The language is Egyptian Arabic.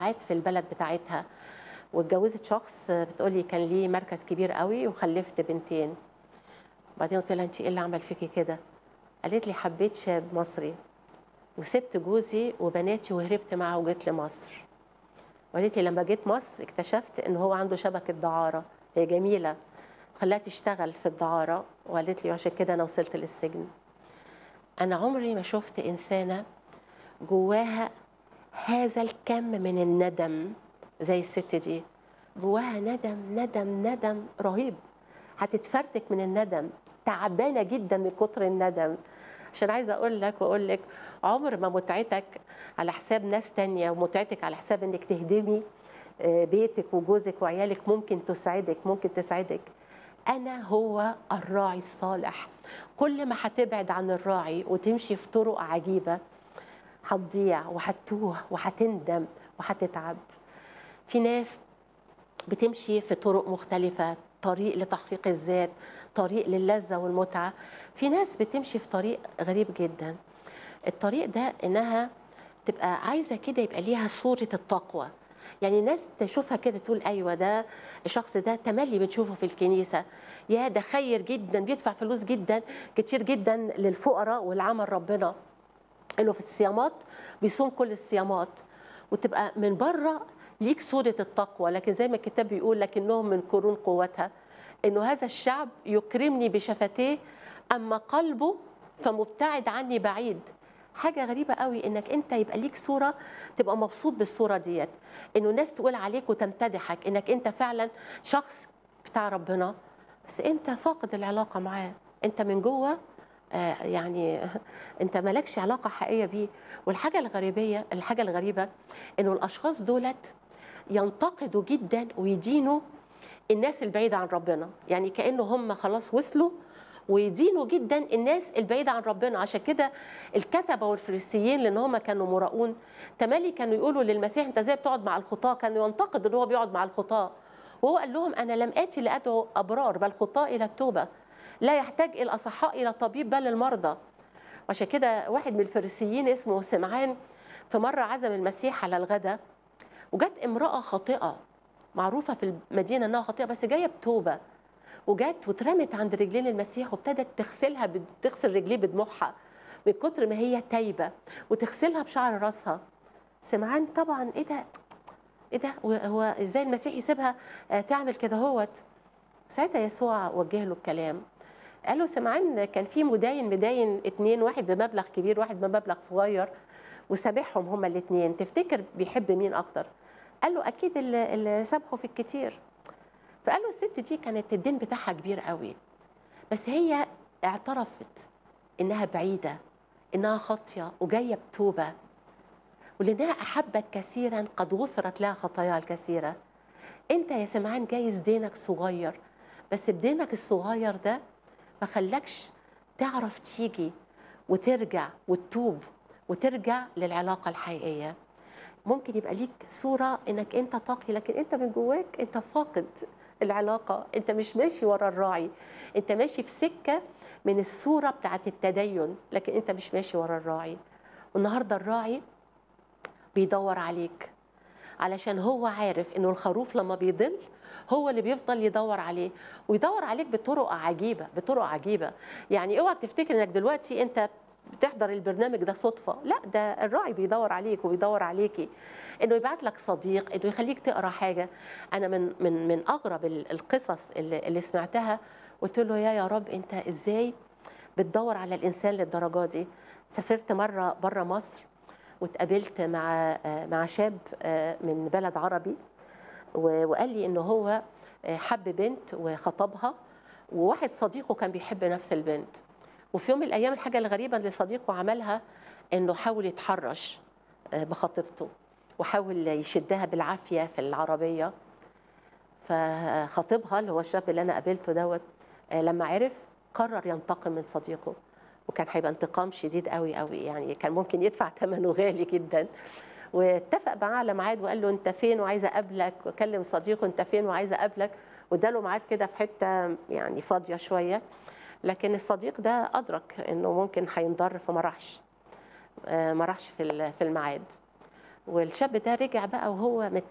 قعدت في البلد بتاعتها واتجوزت شخص بتقولي كان ليه مركز كبير قوي وخلفت بنتين بعدين قلت لها انت ايه اللي عمل فيكي كده قالت لي حبيت شاب مصري وسبت جوزي وبناتي وهربت معاه وجيت لمصر وقالت لي لما جيت مصر اكتشفت ان هو عنده شبكه دعاره هي جميله خلاها تشتغل في الدعاره وقالت لي عشان كده انا وصلت للسجن انا عمري ما شفت انسانه جواها هذا الكم من الندم زي الست دي جواها ندم ندم ندم رهيب هتتفرتك من الندم تعبانه جدا من كتر الندم عشان عايزه اقول لك واقول لك عمر ما متعتك على حساب ناس تانية ومتعتك على حساب انك تهدمي بيتك وجوزك وعيالك ممكن تسعدك ممكن تسعدك انا هو الراعي الصالح كل ما هتبعد عن الراعي وتمشي في طرق عجيبه هتضيع وهتتوه وهتندم وهتتعب في ناس بتمشي في طرق مختلفة طريق لتحقيق الذات طريق للذة والمتعة في ناس بتمشي في طريق غريب جدا الطريق ده إنها تبقى عايزة كده يبقى ليها صورة التقوى يعني الناس تشوفها كده تقول ايوه ده الشخص ده تملي بنشوفه في الكنيسه يا ده خير جدا بيدفع فلوس جدا كتير جدا للفقراء والعمل ربنا انه في الصيامات بيصوم كل الصيامات وتبقى من بره ليك صورة التقوى لكن زي ما الكتاب بيقول لكنهم من قرون قوتها انه هذا الشعب يكرمني بشفتيه اما قلبه فمبتعد عني بعيد حاجة غريبة قوي انك انت يبقى ليك صورة تبقى مبسوط بالصورة ديت انه الناس تقول عليك وتمتدحك انك انت فعلا شخص بتاع ربنا بس انت فاقد العلاقة معاه انت من جوه آه يعني انت مالكش علاقة حقيقية بيه والحاجة الغريبية الحاجة الغريبة انه الاشخاص دولت ينتقدوا جدا ويدينوا الناس البعيدة عن ربنا يعني كأنه هم خلاص وصلوا ويدينوا جدا الناس البعيدة عن ربنا عشان كده الكتبة والفريسيين لأن هم كانوا مراؤون تملي كانوا يقولوا للمسيح أنت زي بتقعد مع الخطاة كانوا ينتقدوا أن هو بيقعد مع الخطاة وهو قال لهم أنا لم آتي لأدعو أبرار بل خطاة إلى التوبة لا يحتاج الأصحاء إلى طبيب بل المرضى عشان كده واحد من الفريسيين اسمه سمعان في مرة عزم المسيح على الغداء وجت امرأة خاطئة معروفة في المدينة أنها خاطئة بس جاية بتوبة وجت واترمت عند رجلين المسيح وابتدت تغسلها تغسل رجليه بدموعها من كتر ما هي تايبة وتغسلها بشعر راسها سمعان طبعا ايه ده ايه ده هو ازاي المسيح يسيبها تعمل كده هوت ساعتها يسوع وجه له الكلام قال له سمعان كان في مداين مداين اتنين واحد بمبلغ كبير واحد بمبلغ صغير وسامحهم هما الاثنين تفتكر بيحب مين اكتر قال له اكيد اللي, اللي سامحه في الكتير فقال له الست دي كانت الدين بتاعها كبير قوي بس هي اعترفت انها بعيده انها خاطيه وجايه بتوبه ولانها احبت كثيرا قد غفرت لها خطاياها الكثيره انت يا سمعان جايز دينك صغير بس بدينك الصغير ده ما خلاكش تعرف تيجي وترجع وتتوب وترجع للعلاقه الحقيقيه ممكن يبقى ليك صوره انك انت تقي لكن انت من جواك انت فاقد العلاقه انت مش ماشي ورا الراعي انت ماشي في سكه من الصوره بتاعت التدين لكن انت مش ماشي ورا الراعي والنهارده الراعي بيدور عليك علشان هو عارف انه الخروف لما بيضل هو اللي بيفضل يدور عليه ويدور عليك بطرق عجيبه بطرق عجيبه يعني اوعى تفتكر انك دلوقتي انت بتحضر البرنامج ده صدفه لا ده الراعي بيدور عليك وبيدور عليكي انه يبعت لك صديق انه يخليك تقرا حاجه انا من من من اغرب القصص اللي, اللي سمعتها قلت له يا يا رب انت ازاي بتدور على الانسان للدرجه دي سافرت مره بره مصر واتقابلت مع مع شاب من بلد عربي وقال لي ان هو حب بنت وخطبها وواحد صديقه كان بيحب نفس البنت وفي يوم من الايام الحاجه الغريبه اللي صديقه عملها انه حاول يتحرش بخطيبته وحاول يشدها بالعافيه في العربيه فخطيبها اللي هو الشاب اللي انا قابلته دوت لما عرف قرر ينتقم من صديقه وكان هيبقى انتقام شديد قوي قوي يعني كان ممكن يدفع ثمنه غالي جدا واتفق معاه على ميعاد وقال له انت فين وعايز اقابلك وكلم صديقه انت فين وعايز اقابلك واداله ميعاد كده في حته يعني فاضيه شويه لكن الصديق ده ادرك انه ممكن هينضر فما راحش ما راحش في في الميعاد والشاب ده رجع بقى وهو مت